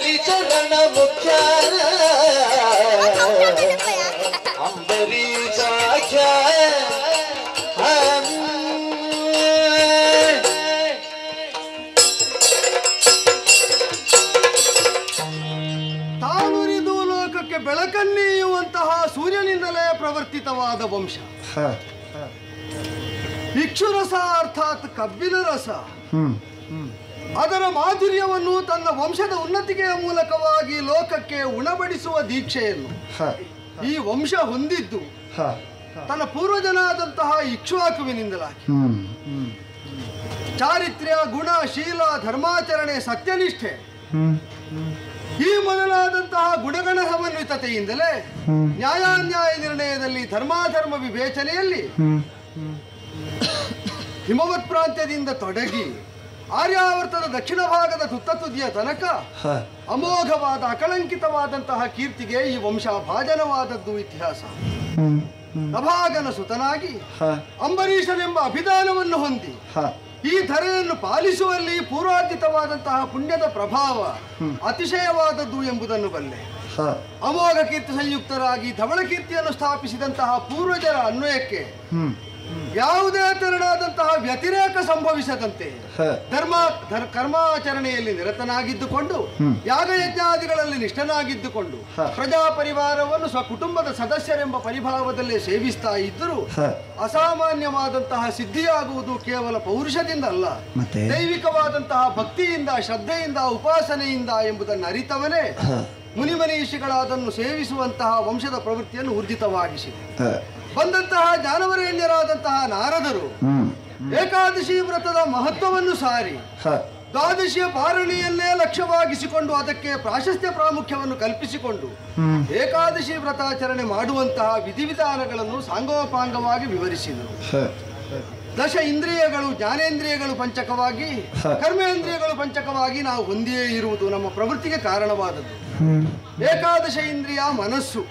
ಅಂಬರೀಚರಣ ಮುಖ್ಯ ಅಂಬರೀಚಾಖ್ಯ ತಾನುರಿದು ಲೋಕಕ್ಕೆ ಬೆಳಕನ್ನೀಯುವಂತಹ ಸೂರ್ಯನಿಂದಲೇ ಪ್ರವರ್ತಿತವಾದ ವಂಶ ಇಕ್ಷುರಸ ಅರ್ಥಾತ್ ಕಬ್ಬಿನ ರಸ ಅದರ ಮಾಧುರ್ಯವನ್ನು ತನ್ನ ವಂಶದ ಉನ್ನತಿಗೆ ಮೂಲಕವಾಗಿ ಲೋಕಕ್ಕೆ ಉಣಬಡಿಸುವ ದೀಕ್ಷೆಯನ್ನು ಈ ವಂಶ ಹೊಂದಿದ್ದು ತನ್ನ ಪೂರ್ವಜನಾದಂತಹ ಇಕ್ಷ್ವಾಕುವಿನಿಂದಲಾಗಿ ಚಾರಿತ್ರ್ಯ ಗುಣ ಶೀಲ ಧರ್ಮಾಚರಣೆ ಸತ್ಯನಿಷ್ಠೆ ಈ ಮೊದಲಾದಂತಹ ಗುಣಗಣ ಸಮನ್ವಿತತೆಯಿಂದಲೇ ನ್ಯಾಯಾನ್ಯಾಯ ನಿರ್ಣಯದಲ್ಲಿ ಧರ್ಮಾಧರ್ಮ ವಿವೇಚನೆಯಲ್ಲಿ ಹಿಮವತ್ ಪ್ರಾಂತ್ಯದಿಂದ ತೊಡಗಿ ಆರ್ಯಾವರ್ತದ ದಕ್ಷಿಣ ಭಾಗದ ತುತ್ತತುದಿಯ ತನಕ ಅಮೋಘವಾದ ಅಕಳಂಕಿತವಾದಂತಹ ಕೀರ್ತಿಗೆ ಈ ವಂಶ ಭಾಜನವಾದದ್ದು ಇತಿಹಾಸ ನಭಾಗನ ಸುತನಾಗಿ ಅಂಬರೀಷನೆಂಬ ಅಭಿದಾನವನ್ನು ಹೊಂದಿ ಈ ಧರೆಯನ್ನು ಪಾಲಿಸುವಲ್ಲಿ ಪೂರ್ವಾರ್ಜಿತವಾದಂತಹ ಪುಣ್ಯದ ಪ್ರಭಾವ ಅತಿಶಯವಾದದ್ದು ಎಂಬುದನ್ನು ಬಲ್ಲೆ ಅಮೋಘ ಕೀರ್ತಿ ಸಂಯುಕ್ತರಾಗಿ ಧವಳ ಕೀರ್ತಿಯನ್ನು ಸ್ಥಾಪಿಸಿದಂತಹ ಪೂರ್ವಜರ ಅನ್ವಯಕ್ಕೆ ಯಾವುದೇ ತೆರನಾದಂತಹ ವ್ಯತಿರೇಕ ಸಂಭವಿಸದಂತೆ ಧರ್ಮ ಧರ್- ಕರ್ಮಾಚರಣೆಯಲ್ಲಿ ನಿರತನಾಗಿದ್ದುಕೊಂಡು ಯಾಗಯಜ್ಞಾದಿಗಳಲ್ಲಿ ನಿಷ್ಠನಾಗಿದ್ದುಕೊಂಡು ಪ್ರಜಾ ಪರಿವಾರವನ್ನು ಸ್ವಕುಟುಂಬದ ಸದಸ್ಯರೆಂಬ ಪರಿಭಾವದಲ್ಲೇ ಸೇವಿಸ್ತಾ ಇದ್ದರೂ ಅಸಾಮಾನ್ಯವಾದಂತಹ ಸಿದ್ಧಿಯಾಗುವುದು ಕೇವಲ ಪೌರುಷದಿಂದ ಅಲ್ಲ ಮತ್ತೆ? ದೈವಿಕವಾದಂತಹ ಭಕ್ತಿಯಿಂದ ಶ್ರದ್ಧೆಯಿಂದ ಉಪಾಸನೆಯಿಂದ ಎಂಬುದನ್ನು ಅರಿತವನೇ ಮುನಿಮನೀಷಿಗಳದನ್ನು ಸೇವಿಸುವಂತಹ ವಂಶದ ಪ್ರವೃತ್ತಿಯನ್ನು ಊರ್ಜಿತವಾಗಿಸಿದೆ ಬಂದಂತಹ ಜಾನವರೇಣ್ಯರಾದಂತಹ ನಾರದರು ಏಕಾದಶಿ ವ್ರತದ ಮಹತ್ವವನ್ನು ಸಾರಿ ದ್ವಾದಶಿಯ ಪಾರಣೆಯನ್ನೇ ಲಕ್ಷ್ಯವಾಗಿಸಿಕೊಂಡು ಅದಕ್ಕೆ ಪ್ರಾಶಸ್ತ್ಯ ಪ್ರಾಮುಖ್ಯವನ್ನು ಕಲ್ಪಿಸಿಕೊಂಡು ಏಕಾದಶಿ ವ್ರತಾಚರಣೆ ಮಾಡುವಂತಹ ವಿಧಿವಿಧಾನಗಳನ್ನು ಸಾಂಗೋಪಾಂಗವಾಗಿ ವಿವರಿಸಿದರು ದಶ ಇಂದ್ರಿಯಗಳು ಜ್ಞಾನೇಂದ್ರಿಯಗಳು ಪಂಚಕವಾಗಿ ಕರ್ಮೇಂದ್ರಿಯಗಳು ಪಂಚಕವಾಗಿ ನಾವು ಹೊಂದಿಯೇ ಇರುವುದು ನಮ್ಮ ಪ್ರವೃತ್ತಿಗೆ ಕಾರಣವಾದದ್ದು ಏಕಾದಶ ಇಂದ್ರಿಯ ಮನಸ್ಸು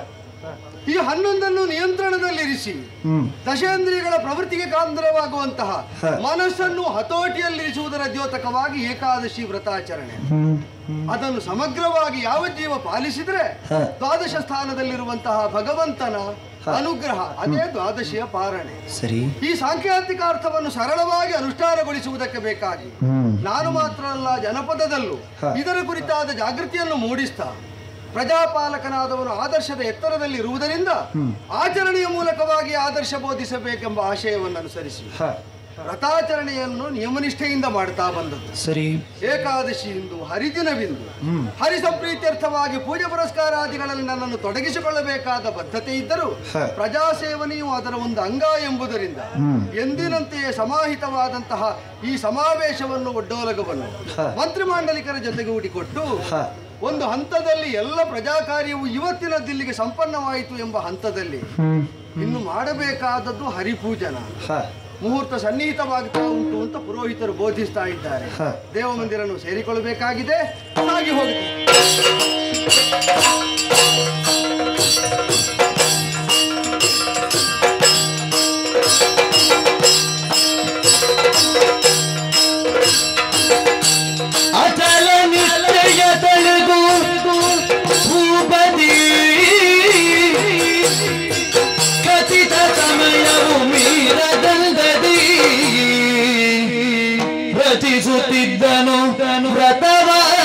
ಈ ಹನ್ನೊಂದನ್ನು ನಿಯಂತ್ರಣದಲ್ಲಿರಿಸಿ ದಶೇಂದ್ರಿಯಗಳ ಪ್ರವೃತ್ತಿಗೆ ಕಾಂದ್ರವಾಗುವಂತಹ ಮನಸ್ಸನ್ನು ಹತೋಟಿಯಲ್ಲಿರಿಸುವುದರ ದ್ಯೋತಕವಾಗಿ ಏಕಾದಶಿ ವ್ರತಾಚರಣೆ ಅದನ್ನು ಸಮಗ್ರವಾಗಿ ಯಾವ ಜೀವ ಪಾಲಿಸಿದ್ರೆ ದ್ವಾದಶ ಸ್ಥಾನದಲ್ಲಿರುವಂತಹ ಭಗವಂತನ ಅನುಗ್ರಹ ಅದೇ ದ್ವಾದಶಿಯ ಪಾರಣೆ ಸರಿ ಈ ಸಾಂಕೇತಿಕ ಅರ್ಥವನ್ನು ಸರಳವಾಗಿ ಅನುಷ್ಠಾನಗೊಳಿಸುವುದಕ್ಕೆ ಬೇಕಾಗಿ ನಾನು ಮಾತ್ರ ಅಲ್ಲ ಜನಪದದಲ್ಲೂ ಇದರ ಕುರಿತಾದ ಜಾಗೃತಿಯನ್ನು ಮೂಡಿಸ್ತಾ ಪ್ರಜಾಪಾಲಕನಾದವನು ಆದರ್ಶದ ಎತ್ತರದಲ್ಲಿ ಇರುವುದರಿಂದ ಆಚರಣೆಯ ಮೂಲಕವಾಗಿ ಆದರ್ಶ ಬೋಧಿಸಬೇಕೆಂಬ ಆಶಯವನ್ನು ಅನುಸರಿಸಿ ವ್ರತಾಚರಣೆಯನ್ನು ನಿಯಮನಿಷ್ಠೆಯಿಂದ ಮಾಡ್ತಾ ಬಂದದ್ದು ಸರಿ ಏಕಾದಶಿಯಿಂದ ಹರಿದಿನವಿಂದು ಹರಿಸಂಪ್ರೀತ್ಯರ್ಥವಾಗಿ ಪೂಜೆ ಪುರಸ್ಕಾರಾದಿಗಳಲ್ಲಿ ನನ್ನನ್ನು ತೊಡಗಿಸಿಕೊಳ್ಳಬೇಕಾದ ಬದ್ಧತೆ ಇದ್ದರೂ ಪ್ರಜಾಸೇವನೆಯು ಅದರ ಒಂದು ಅಂಗ ಎಂಬುದರಿಂದ ಎಂದಿನಂತೆಯೇ ಸಮಾಹಿತವಾದಂತಹ ಈ ಸಮಾವೇಶವನ್ನು ಒಡ್ಡೋಲಗವನ್ನು ಮಂತ್ರಿಮಾಂಡಲಿಕರ ಜೊತೆಗೂಡಿಕೊಟ್ಟು ಒಂದು ಹಂತದಲ್ಲಿ ಎಲ್ಲ ಪ್ರಜಾ ಕಾರ್ಯವು ಇವತ್ತಿನ ದಿಲ್ಲಿಗೆ ಸಂಪನ್ನವಾಯಿತು ಎಂಬ ಹಂತದಲ್ಲಿ ಇನ್ನು ಮಾಡಬೇಕಾದದ್ದು ಹರಿಪೂಜನ ಮುಹೂರ್ತ ಸನ್ನಿಹಿತವಾಗ್ತಾ ಉಂಟು ಅಂತ ಪುರೋಹಿತರು ಬೋಧಿಸ್ತಾ ಇದ್ದಾರೆ ದೇವ ಮಂದಿರನ್ನು ಸೇರಿಕೊಳ್ಳಬೇಕಾಗಿದೆ ಸಾಗಿ ಹೋಗುತ್ತೆ ಅಚಲ ನಿಶ್ಚಯ ತಳೆದು ಭೂಪತಿ ಖಚಿತ ಸಮಯವು ಮೀರದಂದದಿ ರಚಿಸುತ್ತಿದ್ದನು ವ್ರತವ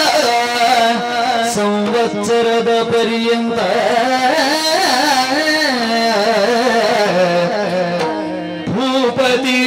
ಸಂವತ್ಸರದ ಪರ್ಯಂತ ಭೂಪತಿ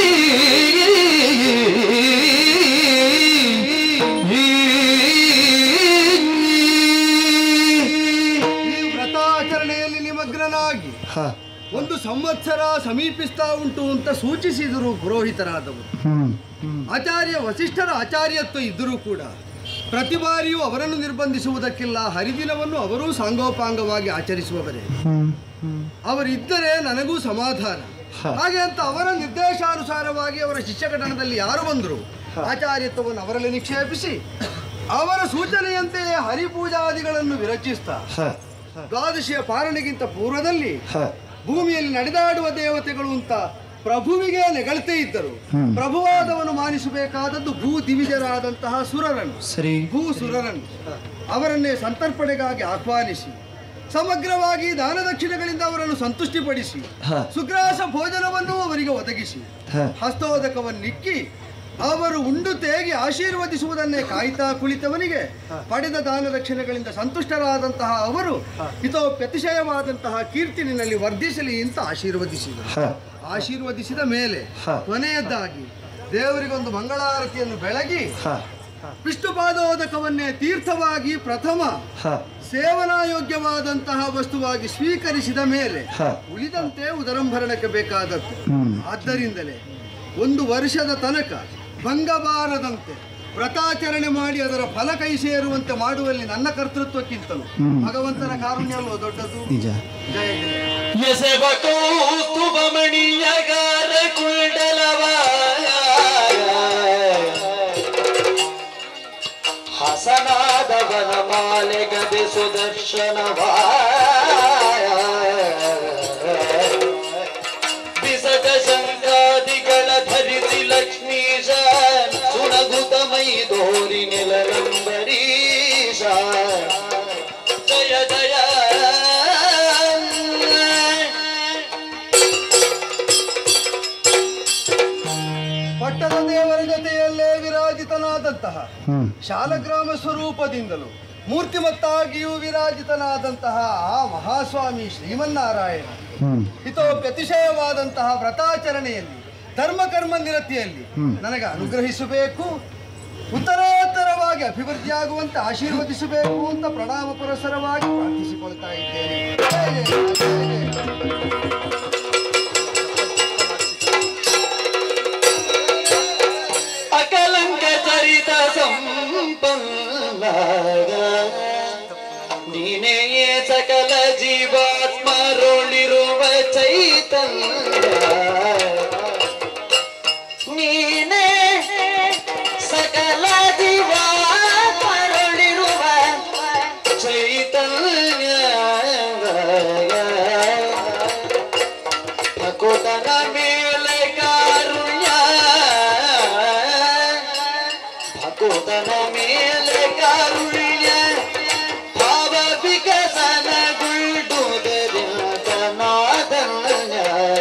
ಈ ವ್ರತಾಚರಣೆಯಲ್ಲಿ ನಿಮಗ್ನನಾಗಿ ಒಂದು ಸಂವತ್ಸರ ಸಮೀಪಿಸ್ತಾ ಉಂಟು ಅಂತ ಸೂಚಿಸಿದರು ಪುರೋಹಿತರಾದವರು ಆಚಾರ್ಯ ವಸಿಷ್ಠರ ಆಚಾರ್ಯತ್ವ ಇದ್ದರೂ ಕೂಡ ಪ್ರತಿ ಬಾರಿಯೂ ಅವರನ್ನು ನಿರ್ಬಂಧಿಸುವುದಕ್ಕಿಲ್ಲ ಹರಿದಿನವನ್ನು ಅವರೂ ಸಾಂಗೋಪಾಂಗವಾಗಿ ಆಚರಿಸುವವರೇ ಅವರಿದ್ದರೆ ನನಗೂ ಸಮಾಧಾನ ಹಾಗೆ ಅಂತ ಅವರ ನಿರ್ದೇಶಾನುಸಾರವಾಗಿ ಅವರ ಶಿಷ್ಯಘಟನದಲ್ಲಿ ಯಾರು ಬಂದರು ಆಚಾರ್ಯತ್ವವನ್ನು ಅವರಲ್ಲಿ ನಿಕ್ಷೇಪಿಸಿ ಅವರ ಸೂಚನೆಯಂತೆಯೇ ಹರಿಪೂಜಾದಿಗಳನ್ನು ವಿರಚಿಸ್ತಾ ದ್ವಾದಶಿಯ ಪಾಲನೆಗಿಂತ ಪೂರ್ವದಲ್ಲಿ ಭೂಮಿಯಲ್ಲಿ ನಡೆದಾಡುವ ದೇವತೆಗಳು ಅಂತ ಪ್ರಭುವಿಗೆ ನೆಗಳ್ತೇ ಇದ್ದರು ಪ್ರಭುವಾದವನು ಮಾನಿಸಬೇಕಾದದ್ದು ಭೂ ದಿವಿಜರಾದಂತಹ ಸುರರನ್ನು ಸರಿ ಭೂ ಸುರರನ್ನು ಅವರನ್ನೇ ಸಂತರ್ಪಣೆಗಾಗಿ ಆಹ್ವಾನಿಸಿ ಸಮಗ್ರವಾಗಿ ದಾನ ದಕ್ಷಿಣೆಗಳಿಂದ ಅವರನ್ನು ಸಂತುಷ್ಟಿಪಡಿಸಿ ಹ. ಸುಗ್ರಾಸ ಭೋಜನವನ್ನು ಅವರಿಗೆ ಒದಗಿಸಿ ಹ. ಹಸ್ತೋದಕವನ್ನಿಕ್ಕಿ ಅವರು ಉಂಡು ತೇಗಿ ಆಶೀರ್ವದಿಸುವುದನ್ನೇ ಕಾಯ್ತಾ ಕುಳಿತವನಿಗೆ ಪಡೆದ ದಾನ ದಕ್ಷಿಣೆಗಳಿಂದ ಸಂತುಷ್ಟರಾದಂತಹ ಅವರು ಹಿತೋಪ್ಯತಿಶಯವಾದಂತಹ ಕೀರ್ತಿನಿನಲ್ಲಿ ವರ್ಧಿಸಲಿ ಅಂತ ಆಶೀರ್ವದಿಸಿದರು ಹ. ಆಶೀರ್ವದಿಸಿದ ಮೇಲೆ ಹ. ಕೊನೆಯದ್ದಾಗಿ ದೇವರಿಗೊಂದು ಮಂಗಳಾರತಿಯನ್ನು ಬೆಳಗಿ ಹ ವಿಷ್ಣುಪಾದೋದಕವನ್ನೇ ತೀರ್ಥವಾಗಿ ಪ್ರಥಮ ಹ ಸೇವನಾಯೋಗ್ಯವಾದಂತಹ ವಸ್ತುವಾಗಿ ಸ್ವೀಕರಿಸಿದ ಮೇಲೆ ಹ. ಉಳಿದಂತೆ ಉದರಂಭರಣಕ್ಕೆ ಬೇಕಾದದ್ದು ಹ್ಮ್. ಆದ್ದರಿಂದಲೇ ಒಂದು ವರ್ಷದ ತನಕ ಭಂಗಬಾರದಂತೆ ವ್ರತಾಚರಣೆ ಮಾಡಿ ಅದರ ಫಲ ಕೈ ಸೇರುವಂತೆ ಮಾಡುವಲ್ಲಿ ನನ್ನ ಕರ್ತೃತ್ವಕ್ಕಿಂತಲೂ ಭಗವಂತನ ಕಾರುಣ್ಯ ಅಲ್ವೋ ದೊಡ್ಡದು ನಿಜ ಜಯ ಜಯ ಎಸೆವ ಕೌಸ್ತುಭಮಣಿಯಗಾರ ಕುಂಡಲವ ಹಸನಾದವನ ಮಾಲೆ ಗದೆ ಸುದರ್ಶನವ ಬಿಸದ ಶಂಕಾದಿಗಳ ಧರಿಸಿ ಲಕ್ಷ್ಮೀಶ ಸುಣಗುತ ಮೈದೋರಿ ನೆಲರಂಬರೀಶ ಜಯ ಜಯ ಪಟ್ಟದ ದೇವರ ಜೊತೆಯಲ್ಲೇ ವಿರಾಜಿತನಾದಂತಹ ಶಾಲಗ್ರಾಮ ಸ್ವರೂಪದಿಂದಲೂ ಮೂರ್ತಿಮತ್ತಾಗಿಯೂ ವಿರಾಜಿತನಾದಂತಹ ಆ ಮಹಾಸ್ವಾಮಿ ಶ್ರೀಮನ್ನಾರಾಯಣ ಹಿತೋಪ್ಯತಿಶಯವಾದಂತಹ ವ್ರತಾಚರಣೆಯಲ್ಲಿ ಧರ್ಮಕರ್ಮ ನಿರತಿಯಲ್ಲಿ ನನಗೆ ಅನುಗ್ರಹಿಸಬೇಕು ಉತ್ತರೋತ್ತರವಾಗಿ ಅಭಿವೃದ್ಧಿಯಾಗುವಂತೆ ಆಶೀರ್ವದಿಸಬೇಕು ಅಂತ ಪ್ರಣಾಮ ಪುರಸರವಾಗಿ ಪ್ರಾರ್ಥಿಸಿಕೊಳ್ತಾ ಇದ್ದೇನೆ ಜಯ ಜಯ, ಜಯ ಜಯ. ಅಕಲಂಕ ಚರಿತ ಸಂಪನ್ನ ನೀನೇ ಸಕಲ ಜೀವಾತ್ಮರೊಳಿರುವ ಚೈತನ್ಯ ನೀನೇ ಸಕಲ ಜೀವಾತ್ಮರೊಳಿರುವ ಚೈತನ್ಯ ಭಕುತನ ಮೇಲೆ ಕಾರುಣ್ಯ ಭಕುತನ ಮೇಲೆ ಕಾರುಣ್ಯ ಭಾವ ವಿಕಸನಗುಳ್ಡುವುದರಿಂದ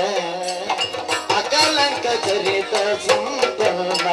ಅಕಲಂಕ ಚರಿತ ಸಂಪನ್ನ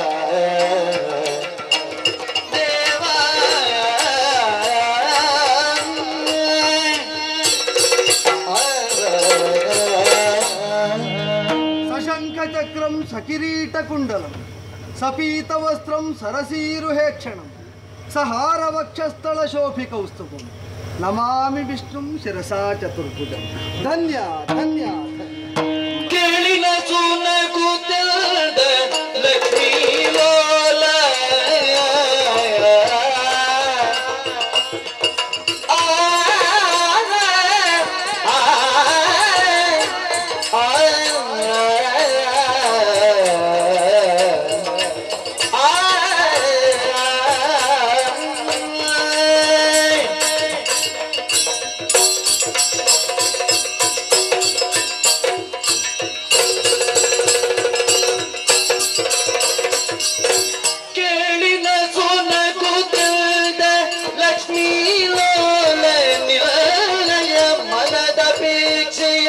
ಸಶಂಖ ಚಕ್ರಂ ಸಕಿರೀಟ ಕುಂಡಲಂ ಸಪೀತ ವಸ್ತ್ರಂ ಸರಸೀರುಹೇಕ್ಷಣಂ ಸಹಾರ ವಕ್ಷಸ್ಥಳ ಶೋಭಿ ಕೌಸ್ತುಭಂ ನಮಾಮಿ ವಿಷ್ಣುಂ ಶಿರಸಾ ಚತುರ್ಭುಜಂ ಧನ್ಯ ಧನ್ಯ ಧನ್ಯ ಕೇಳಿನ ಸುನಗುತ್ತದ ಲಕ್ಷ್ಮೀ ಲೋಲ ಆ, ಆ, ಆ, ಆ, ಕೇಳಿನ ಸುನಗುತ್ತದ ಲಕ್ಷ್ಮೀ ಲೋಲ ನಿಲಯ ಮನದ ಪೇಕ್ಷೆಯ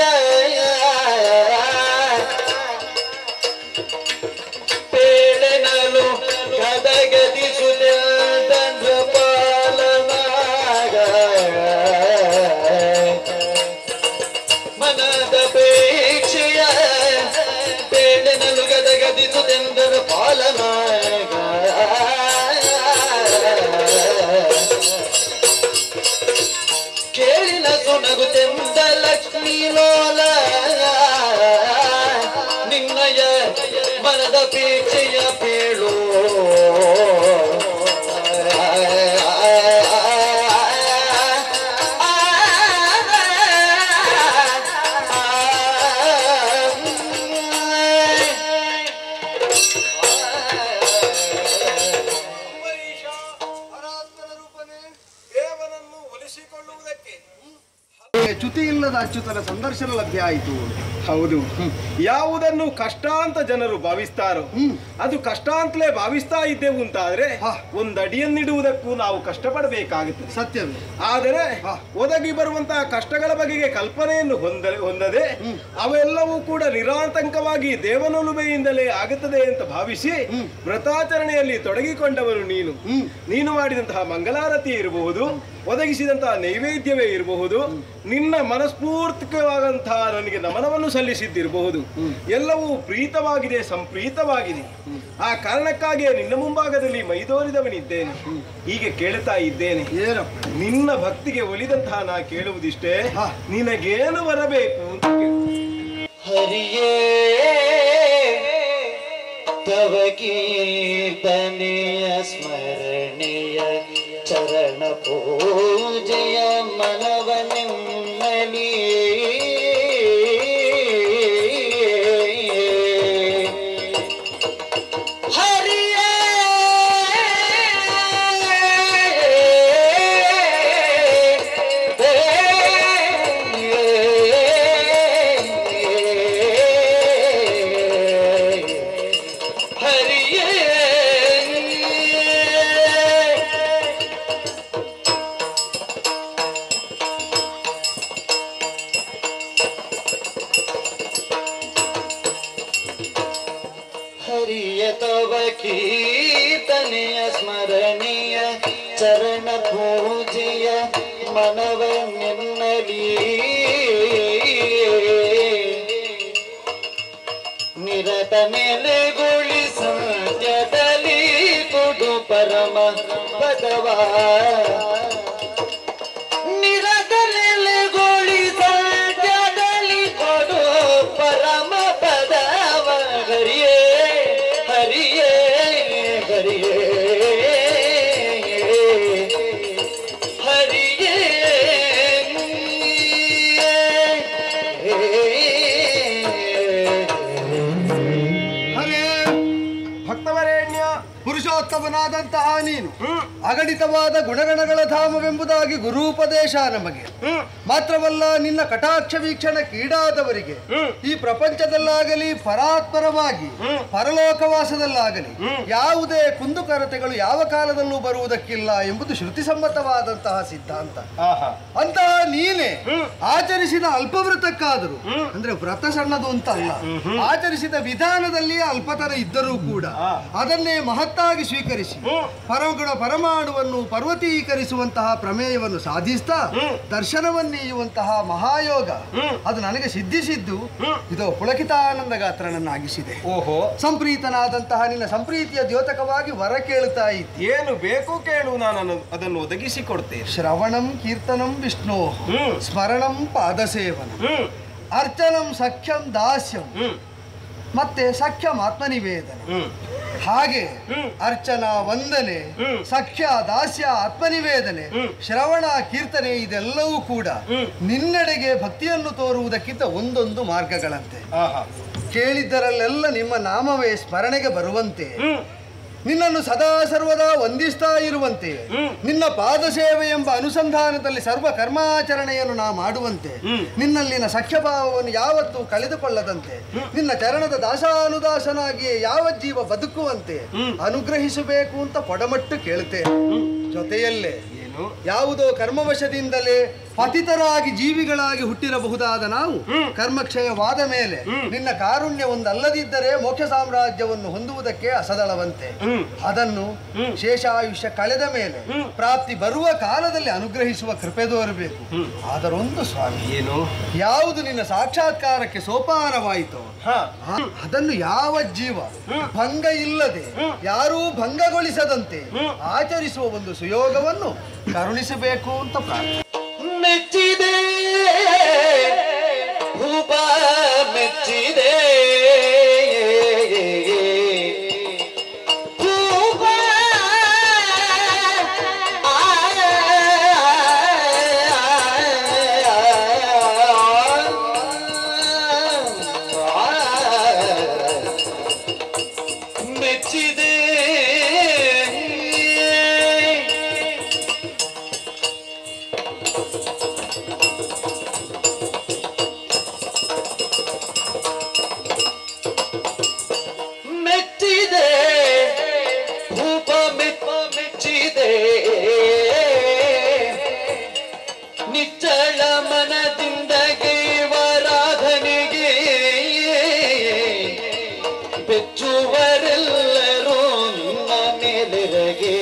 ಪೇಳನಲು ಗದಗದಿಸುತ್ತಂದ್ರ ಪಾಲನಾಗ ಮನದ ಪೇಕ್ಷೆಯ ಪೇಳನಲು ಗದಗದಿಸುತ್ತೆಂದರ ಪಾಲನಾಗ ಕೇಳಿನ ಸುನಗುತ್ತೆಂದ ಲಕ್ಷ್ಮೀ ಲೋಲ ನಿನ್ನಯ ಮನದ ಪೇಕ್ಷೆಯ ಪೇಳು ಪರಾತ್ಮನ ರೂಪನೇ ದೇವರನ್ನು ಒಲಿಸಿಕೊಳ್ಳುವುದಕ್ಕೆ ಚ್ಯುತಿ ಇಲ್ಲದ ಅಚ್ಯುತನ ಸಂದರ್ಶನ ಲಭ್ಯ ಆಯಿತು ಹೌದು ಯಾವುದನ್ನು ಕಷ್ಟ ಅಂತ ಜನರು ಭಾವಿಸ್ತಾರೋ ಹ್ಮ್. ಅದು ಕಷ್ಟ ಅಂತಲೇ ಭಾವಿಸ್ತಾ ಇದ್ದೆವು ಅಂತಾದ್ರೆ ಹಾ. ಒಂದು ಅಡಿಯನ್ನಿಡುವುದಕ್ಕೂ ನಾವು ಕಷ್ಟಪಡಬೇಕಾಗುತ್ತದೆ ಸತ್ಯವೇ ಆದರೆ ಹಾ. ಒದಗಿ ಬರುವಂತಹ ಕಷ್ಟಗಳ ಬಗೆಗೆ ಕಲ್ಪನೆಯನ್ನು ಹೊಂದ ಹೊಂದದೆ ಹ್ಮ್. ಅವೆಲ್ಲವೂ ಕೂಡ ನಿರಾತಂಕವಾಗಿ ದೇವನೊಲುಮೆಯಿಂದಲೇ ಆಗುತ್ತದೆ ಅಂತ ಭಾವಿಸಿ ಹ್ಮ್. ವ್ರತಾಚರಣೆಯಲ್ಲಿ ತೊಡಗಿಕೊಂಡವನು ನೀನು ಹ್ಮ್. ನೀನು ಮಾಡಿದಂತಹ ಮಂಗಲಾರತಿ ಇರಬಹುದು ಒದಗಿಸಿದಂತಹ ನೈವೇದ್ಯವೇ ಇರಬಹುದು ನಿನ್ನ ಮನಸ್ಫೂರ್ತಿಕವಾದಂತಹ ನನಗೆ ನಮನವನ್ನು ಸಲ್ಲಿಸಿದ್ದಿರಬಹುದು ಎಲ್ಲವೂ ಪ್ರೀತವಾಗಿದೆ ಸಂಪ್ರೀತವಾಗಿದೆ ಆ ಕಾರಣಕ್ಕಾಗಿಯೇ ನಿನ್ನ ಮುಂಭಾಗದಲ್ಲಿ ಮೈದೋರಿದವನಿದ್ದೇನೆ ಹೀಗೆ ಕೇಳುತ್ತಾ ಇದ್ದೇನೆ ಏನಪ್ಪ ನಿನ್ನ ಭಕ್ತಿಗೆ ಒಲಿದಂತಹ ನಾ ಕೇಳುವುದಿಷ್ಟೇ ಹಾ. ನಿನಗೇನು ಬರಬೇಕು ಅಂತ ಕೇಳು. ಹರಿಯೇ ತವ ಕೀರ್ತನೆಯ ಸ್ಮರಣೆಯ ಚರಣ ಪೂಜೆಯ ಮನವನೆನ್ನಲಿ ಹರಿಯೇ ಹರಿಯೇ ಹರಿಯ ತವ ಕೀರ್ತನೆಯ ಸ್ಮರಣೆಯ ಚರಣ ಪೂಜೆಯ ಮನವ ನಿನ್ನಲಿ ನಿರತ ನೆಲೆಗೊಳಿ ಸತ್ಯದಲ್ಲಿ ಕೊಡು ಪರಮ ಪದವ ನಿರತ ನೆಲೆಗೊಳಿ ಸತ್ಯದಲ್ಲಿ ಕೊಡು ಪರಮ ಪದವ ಹರಿಯೇ ಹರಿಯೇ ಹರಿಯೇ ಹರಿಯೇ ಹರೇ ಭಕ್ತವರೇಣ್ಯ ಪುರುಷೋತ್ತಮನಾದಂತಹ ನೀನು ಹ್ಮ್ ಅಗಣಿತವಾದ ಗುಣಗಣಗಳ ಧಾಮವೆಂಬುದಾಗಿ ಗುರೂಪದೇಶ ನಮಗೆ ಹ್ಮ್ ಮಾತ್ರವಲ್ಲ ನಿನ್ನ ಕಟಾಕ್ಷ ವೀಕ್ಷಣಕ್ಕೀಡಾದವರಿಗೆ ಹ್ಮ್. ಈ ಪ್ರಪಂಚದಲ್ಲಾಗಲಿ ಪರಾತ್ಪರವಾಗಿ ಹ್ಮ್. ಪರಲೋಕವಾಸದಲ್ಲಾಗಲಿ ಹ್ಮ್. ಯಾವುದೇ ಕುಂದುಕೊರತೆಗಳು ಯಾವ ಕಾಲದಲ್ಲೂ ಬರುವುದಕ್ಕಿಲ್ಲ ಎಂಬುದು ಶ್ರುತಿಸಮ್ಮತವಾದಂತಹ ಸಿದ್ಧಾಂತ ಆಹಾ ಅಂತಹ ನೀನೇ ಹ್ಮ್. ಆಚರಿಸಿದ ಅಲ್ಪವ್ರತಕ್ಕಾದರೂ ಹ್ಮ್. ಅಂದ್ರೆ ವ್ರತ ಸಣ್ಣದು ಅಂತ ಅಲ್ಲ ಹ್ಮ್. ಆಚರಿಸಿದ ವಿಧಾನದಲ್ಲಿ ಅಲ್ಪತನ ಇದ್ದರೂ ಕೂಡ ಆ. ಅದನ್ನೇ ಮಹತ್ತಾಗಿ ಸ್ವೀಕರಿಸಿ ಹ್ಮ್. ಪರಮಗುಣ ಪರಮಾಣುವನ್ನು ಪರ್ವತೀಕರಿಸುವಂತಹ ಪ್ರಮೇಯವನ್ನು ಸಾಧಿಸ್ತಾ ಹ್ಮ್. ದರ್ಶನವನ್ನೀಯುವಂತಹ ಮಹಾಯೋಗ ಹ್ಮ್. ಅದು ನನಗೆ ಸಿದ್ಧಿಸಿದ್ದು ಹ್ಮ್. ಇದು ಪುಳಕಿತಾನಂದ ಗಾತ್ರನನ್ನಾಗಿಸಿದೆ ಓಹೋ ಸಂಪ್ರೀತನಾದಂತಹ ನಿನ್ನ ಸಂಪ್ರೀತಿಯ ದ್ಯೋತಕವಾಗಿ ವರ ಕೇಳುತ್ತಾ ಇದ್ದೆ ಏನು ಬೇಕು ಕೇಳು ನಾನು ಅನ್ನು- ಅದನ್ನು ಒದಗಿಸಿ ಕೊಡ್ತೇನೆ ಶ್ರವಣಂ ಕೀರ್ತನಂ ವಿಷ್ಣೋ ಹ್ಮ್. ಸ್ಮರಣಂ ಪಾದಸೇವನ ಹ್ಮ್ ಅರ್ಚನಂ ಸಖ್ಯಂ ದಾಸ್ಯಂ ಹ್ಮ್ ಮತ್ತೆ ಸಖ್ಯಂ ಆತ್ಮನಿವೇದನ ಹ್ಮ್ ಹಾಗೆ ಹ್ಮ್. ಅರ್ಚನಾ ವಂದನೆ ಹ್ಮ್. ಸಖ್ಯ ದಾಸ್ಯ ಆತ್ಮನಿವೇದನೆ ಹ್ಮ್. ಶ್ರವಣ ಕೀರ್ತನೆ ಇದೆಲ್ಲವೂ ಕೂಡ ಹ್ಮ್. ನಿನ್ನೆಡೆಗೆ ಭಕ್ತಿಯನ್ನು ತೋರುವುದಕ್ಕಿಂತ ಒಂದೊಂದು ಮಾರ್ಗಗಳಂತೆ ಆಹಾ ಕೇಳಿದ್ದರಲ್ಲೆಲ್ಲ ನಿಮ್ಮ ನಾಮವೇ ಸ್ಮರಣೆಗೆ ಬರುವಂತೆ ಹ್ಮ್ ನಿನ್ನನ್ನು ಸದಾ ಸರ್ವದಾ ವಂದಿಸ್ತಾ ಇರುವಂತೆ ಹ್ಮ್. ನಿನ್ನ ಪಾದ ಸೇವೆ ಎಂಬ ಅನುಸಂಧಾನದಲ್ಲಿ ಸರ್ವ ಕರ್ಮಾಚರಣೆಯನ್ನು ನಾ ಮಾಡುವಂತೆ ಹ್ಮ್. ನಿನ್ನಲ್ಲಿನ ಸಖ್ಯಭಾವವನ್ನು ಯಾವತ್ತೂ ಕಳೆದುಕೊಳ್ಳದಂತೆ ನಿನ್ನ ಚರಣದ ದಾಸಾನುದಾಸನಾಗಿ ಯಾವ ಜೀವ ಬದುಕುವಂತೆ ಹ್ಮ್. ಅನುಗ್ರಹಿಸಬೇಕು ಅಂತ ಪೊಡಮಟ್ಟು ಕೇಳುತ್ತೇನೆ ಜೊತೆಯಲ್ಲೇ ಏನು ಯಾವುದೋ ಕರ್ಮವಶದಿಂದಲೇ ಪತಿತರಾಗಿ ಜೀವಿಗಳಾಗಿ ಹುಟ್ಟಿರಬಹುದಾದ ನಾವು ಹ್ಮ್. ಕರ್ಮಕ್ಷಯವಾದ ಮೇಲೆ ಹ್ಮ್. ನಿನ್ನ ಕಾರುಣ್ಯ ಒಂದಲ್ಲದಿದ್ದರೆ ಮೋಕ್ಷ ಸಾಮ್ರಾಜ್ಯವನ್ನು ಹೊಂದುವುದಕ್ಕೆ ಅಸದಳವಂತೆ ಹ್ಮ್ ಅದನ್ನು ಹ್ಮ್. ಶೇಷಾಯುಷ್ಯ ಕಳೆದ ಮೇಲೆ ಹ್ಮ್. ಪ್ರಾಪ್ತಿ ಬರುವ ಕಾಲದಲ್ಲಿ ಅನುಗ್ರಹಿಸುವ ಕೃಪೆ ತೋರಬೇಕು ಹ್ಮ್. ಆದರೊಂದು ಸ್ವಾಮಿ ಏನು ಯಾವುದು ನಿನ್ನ ಸಾಕ್ಷಾತ್ಕಾರಕ್ಕೆ ಸೋಪಾನವಾಯಿತೋ ಹಾ ಆ, ಅದನ್ನು ಯಾವ ಜೀವ ಹ್ಮ್. ಭಂಗ ಇಲ್ಲದೆ ಹ್ಮ್. ಯಾರೂ ಭಂಗಗೊಳಿಸದಂತೆ ಹ್ಮ್. ಆಚರಿಸುವ ಒಂದು ಸುಯೋಗವನ್ನು ಕರುಣಿಸಬೇಕು ಅಂತ ಪ್ರಾರ್ಥನೆ ಮೆಚ್ಚಿದೆ ಭೂಪ ಮೆಚ್ಚಿದೆ ಭೂಪ ಮೆಚ್ಚಿದೆ ನಿಚ್ಚಳ ಮನದಿಂದ ಗೈವರಾಧನೆಗೆ ಬೆಚ್ಚುವರೆಲ್ಲರೂ ನಿನ್ನ ಮೇಲೆರಗೆ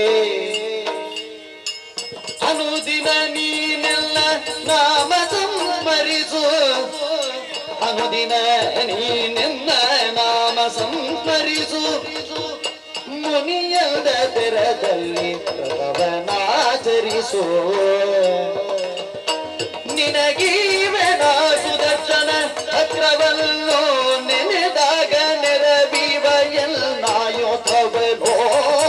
ಅನುದಿನ ನೀನೆಲ್ಲ ನಾಮ ಸಂಸ್ಮರಿಸು ಅನುದಿನ ನೀನೆನ್ನ ನಾಮ ಸಂಸ್ಮರಿಸು ಮುನಿಯದ ತೆರದಲ್ಲಿ ಪ್ರಭವನಾಚರಿಸು ನಿನಗೀವೆನ ಸುದರ್ಶನ ಚಕ್ರವನ್ನು ನೆನೆದಾಗ ನೆರವಿವ ಎಲ್ಲಾಯೋಥವನೋ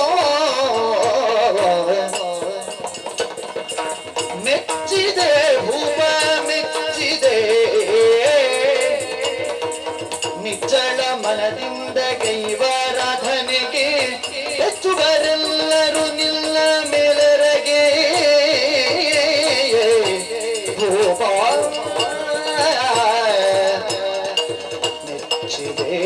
ಮೆಚ್ಚಿದೆ ಭೂಪ ಮೆಚ್ಚಿದೆ ನಿಚ್ಚಳ ಮನದಿಂದ ಗೈವಾರಾಧನೆಗೆ ಹೆಚ್ಚುವರೆಲ್ಲರೂ ನಿಲ್ಲ ಮೇಲರಗೆ ಭೂಪ ಮೆಚ್ಚಿದೆ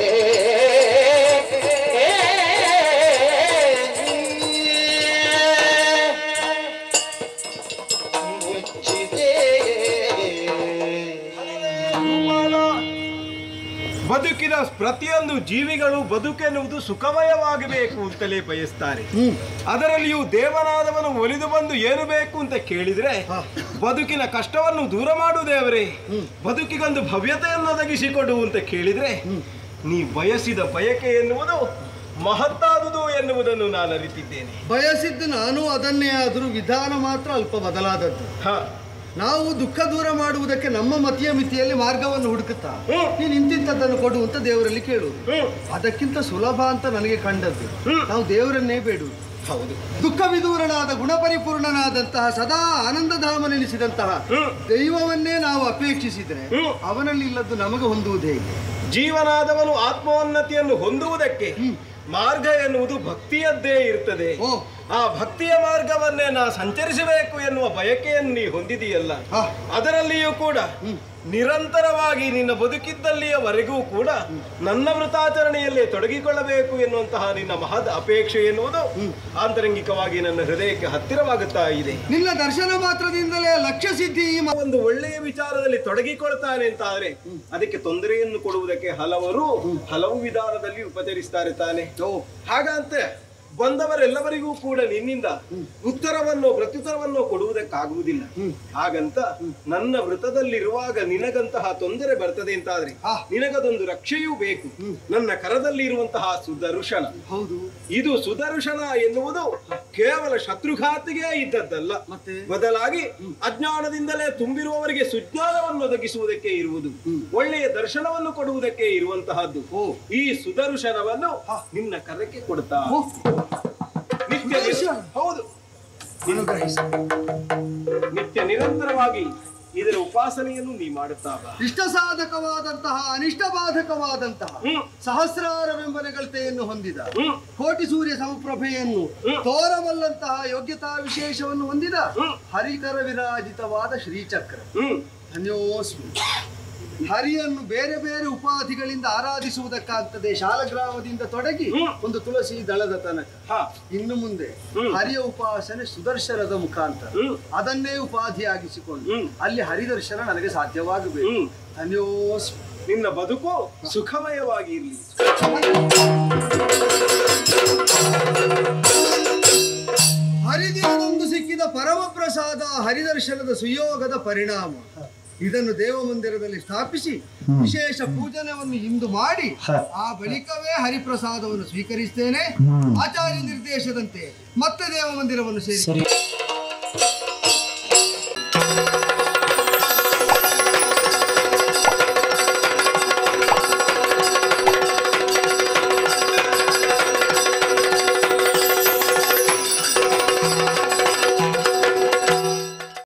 ಬದುಕಿನ ಪ್ರತಿಯೊಂದು ಜೀವಿಗಳು ಬದುಕೆನ್ನುವುದು ಸುಖಮಯವಾಗಬೇಕು ಅಂತಲೇ ಬಯಸ್ತಾರೆ ಅದರಲ್ಲಿಯೂ ದೇವನಾದವನು ಒಲಿದು ಬಂದು ಏನು ಬೇಕು ಅಂತ ಕೇಳಿದ್ರೆ ಹಾ. ಬದುಕಿನ ಕಷ್ಟವನ್ನು ದೂರ ಮಾಡು ದೇವರೇ ಬದುಕಿಗೊಂದು ಭವ್ಯತೆಯನ್ನು ಒದಗಿಸಿಕೊಡು ಅಂತ ಕೇಳಿದ್ರೆ ನೀ ಬಯಸಿದ ಬಯಕೆ ಎನ್ನುವುದು ಮಹತ್ತಾದುದು ಎನ್ನುವುದನ್ನು ನಾನು ಅರಿತಿದ್ದೇನೆ ಬಯಸಿದ್ದು ನಾನು ಅದನ್ನೇ ಆದರೂ ವಿಧಾನ ಮಾತ್ರ ಅಲ್ಪ ಬದಲಾದದ್ದು ಹ. ನಾವು ದುಃಖ ದೂರ ಮಾಡುವುದಕ್ಕೆ ನಮ್ಮ ಮತಿಯ ಮಿತಿಯಲ್ಲಿ ಮಾರ್ಗವನ್ನು ಹುಡುಕುತ್ತಾ ಹ್ಮ್. ನೀನು ಇಂತಿಂಥದ್ದನ್ನು ಕೊಡು ಅಂತ ದೇವರಲ್ಲಿ ಕೇಳುವುದು ಹ್ಮ್. ಅದಕ್ಕಿಂತ ಸುಲಭ ಅಂತ ನನಗೆ ಕಂಡದ್ದು ಹ್ಮ್. ನಾವು ದೇವರನ್ನೇ ಬೇಡುವುದು ಹೌದು ದುಃಖ ವಿದೂರನಾದ ಗುಣಪರಿಪೂರ್ಣನಾದಂತಹ ಸದಾ ಆನಂದಧಾಮನೆನಿಸಿದಂತಹ ಹ್ಮ್. ದೈವವನ್ನೇ ನಾವು ಅಪೇಕ್ಷಿಸಿದರೆ ಹ್ಮ್. ಅವನಲ್ಲಿ ಇಲ್ಲದ್ದು ನಮಗೆ ಹೊಂದುವುದು ಹೇಗೆ ಜೀವನಾದವನು ಆತ್ಮೋನ್ನತಿಯನ್ನು ಹೊಂದುವುದಕ್ಕೆ ಮಾರ್ಗ ಎನ್ನುವುದು ಭಕ್ತಿಯದ್ದೇ ಇರ್ತದೆ ಓ ಆ ಭಕ್ತಿಯ ಮಾರ್ಗವನ್ನೇ ನಾ ಸಂಚರಿಸಬೇಕು ಎನ್ನುವ ಬಯಕೆಯನ್ನು ನೀ ಹೊಂದಿದೆಯಲ್ಲ ಹಾ. ಅದರಲ್ಲಿಯೂ ಕೂಡ ನಿರಂತರವಾಗಿ ನಿನ್ನ ಬದುಕಿದ್ದಲ್ಲಿಯವರೆಗೂ ಕೂಡ ನನ್ನ ವೃತಾಚರಣೆಯಲ್ಲಿ ತೊಡಗಿಕೊಳ್ಳಬೇಕು ಎನ್ನುವಂತಹ ನಿನ್ನ ಮಹದ್ ಅಪೇಕ್ಷೆ ಎನ್ನುವುದು ಆಂತರಂಗಿಕವಾಗಿ ನನ್ನ ಹೃದಯಕ್ಕೆ ಹತ್ತಿರವಾಗುತ್ತಾ ಇದೆ ನಿನ್ನ ದರ್ಶನ ಮಾತ್ರದಿಂದಲೇ ಲಕ್ಷ್ಯ ಸಿದ್ಧಿ ಈ ಮ- ಒಂದು ಒಳ್ಳೆಯ ವಿಚಾರದಲ್ಲಿ ತೊಡಗಿಕೊಳ್ತಾನೆ ಅಂತ ಆದ್ರೆ ಅದಕ್ಕೆ ತೊಂದರೆಯನ್ನು ಕೊಡುವುದಕ್ಕೆ ಹಲವರು ಹಲವು ವಿಧಾನದಲ್ಲಿ ಉಪಚರಿಸ್ತಾರೆ ತಾನೆ ಓ ಹಾಗಂತ ಬಂದವರೆಲ್ಲವರಿಗೂ ಕೂಡ ನಿನ್ನಿಂದ ಉತ್ತರವನ್ನು ಪ್ರತ್ಯುತ್ತರವನ್ನು ಕೊಡುವುದಕ್ಕಾಗುವುದಿಲ್ಲ ಹಾಗಂತ ನನ್ನ ವೃತದಲ್ಲಿರುವಾಗ ನಿನಗಂತಹ ತೊಂದರೆ ಬರ್ತದೆ ಅಂತಾದ್ರೆ ಆ. ನಿನಗದೊಂದು ರಕ್ಷೆಯೂ ಬೇಕು ನನ್ನ ಕರದಲ್ಲಿ ಇರುವಂತಹ ಸುದರ್ಶನ ಹೌದು ಇದು ಸುದರ್ಶನ ಎನ್ನುವುದು ಕೇವಲ ಶತ್ರುಘಾತಿಗೆ ಇದ್ದದ್ದಲ್ಲ ಮತ್ತೆ? ಬದಲಾಗಿ ಅಜ್ಞಾನದಿಂದಲೇ ತುಂಬಿರುವವರಿಗೆ ಸುಜ್ಞಾನವನ್ನು ಒದಗಿಸುವುದಕ್ಕೆ ಇರುವುದು ಒಳ್ಳೆಯ ದರ್ಶನವನ್ನು ಕೊಡುವುದಕ್ಕೆ ಇರುವಂತಹದ್ದು ಓ. ಈ ಸುದರ್ಶನವನ್ನು ನಿನ್ನ ಕರಕ್ಕೆ ಕೊಡ್ತಾ ಓ, ನಿತ್ಯ ನಿರ- ಸುದರ್ಶನ? ಹೌದು ಅನುಗ್ರಹಿಸು. ನಿತ್ಯ ನಿರಂತರವಾಗಿ ಇದರ ಉಪಾಸನೆಯನ್ನು ನೀ ಮಾಡುತ್ತಾ ಬಾ. ಇಷ್ಟ ಸಾಧಕವಾದಂತಹ ಅನಿಷ್ಟ ಬಾಧಕವಾದಂತಹ ಹ್ಮ್. ಸಹಸ್ರಾರ ಬೆಂಬಲಗಳತೆಯನ್ನು ಹೊಂದಿದ ಹ್ಮ್ ಕೋಟಿ ಸೂರ್ಯ ಸಮಪ್ರಭೆಯನ್ನು ಹ್ಮ್. ತೋರಬಲ್ಲಂತಹ ಯೋಗ್ಯತಾ ವಿಶೇಷವನ್ನು ಹೊಂದಿದ ಹ್ಮ್. ಹರಿಕರ ವಿರಾಜಿತವಾದ ಶ್ರೀಚಕ್ರ ಹ್ಮ್ ಧನ್ಯೋಸ್ಮಿ ಹರಿಯನ್ನು ಬೇರೆ ಬೇರೆ ಉಪಾಧಿಗಳಿಂದ ಆರಾಧಿಸುವುದಕ್ಕಾಗ್ತದೆ ಶಾಲಗ್ರಾಮದಿಂದ ತೊಡಗಿ ಹ್ಮ್. ಒಂದು ತುಳಸಿ ದಳದ ತನಕ ಹಾ ಇನ್ನು ಮುಂದೆ ಹ್ಮ್. ಹರಿಯ ಉಪಾಸನೆ ಸುದರ್ಶನದ ಮುಖಾಂತರ ಹ್ಮ್. ಅದನ್ನೇ ಉಪಾಧಿಯಾಗಿಸಿಕೊಂಡು ಹ್ಮ್. ಅಲ್ಲಿ ಹರಿದರ್ಶನ ನನಗೆ ಸಾಧ್ಯವಾಗಬೇಕು ಹ್ಮ್. ಧನ್ಯೋಸ್ಮಿ ನಿನ್ನ ಬದುಕು ಸುಖಮಯವಾಗಿ ಇರಲಿ ಹರಿದಿನದೊಂದು ಸಿಕ್ಕಿದ ಪರಮ ಪ್ರಸಾದ ಹರಿದರ್ಶನದ ಸುಯೋಗದ ಪರಿಣಾಮ ಇದನ್ನು ದೇವ ಮಂದಿರದಲ್ಲಿ ಸ್ಥಾಪಿಸಿ ವಿಶೇಷ ಪೂಜನವನ್ನು ಇಂದು ಮಾಡಿ ಆ ಬಳಿಕವೇ ಹರಿಪ್ರಸಾದವನ್ನು ಸ್ವೀಕರಿಸ್ತೇನೆ ಆಚಾರ್ಯ ನಿರ್ದೇಶದಂತೆ ಮತ್ತೆ ದೇವ ಮಂದಿರವನ್ನು ಸೇರಿ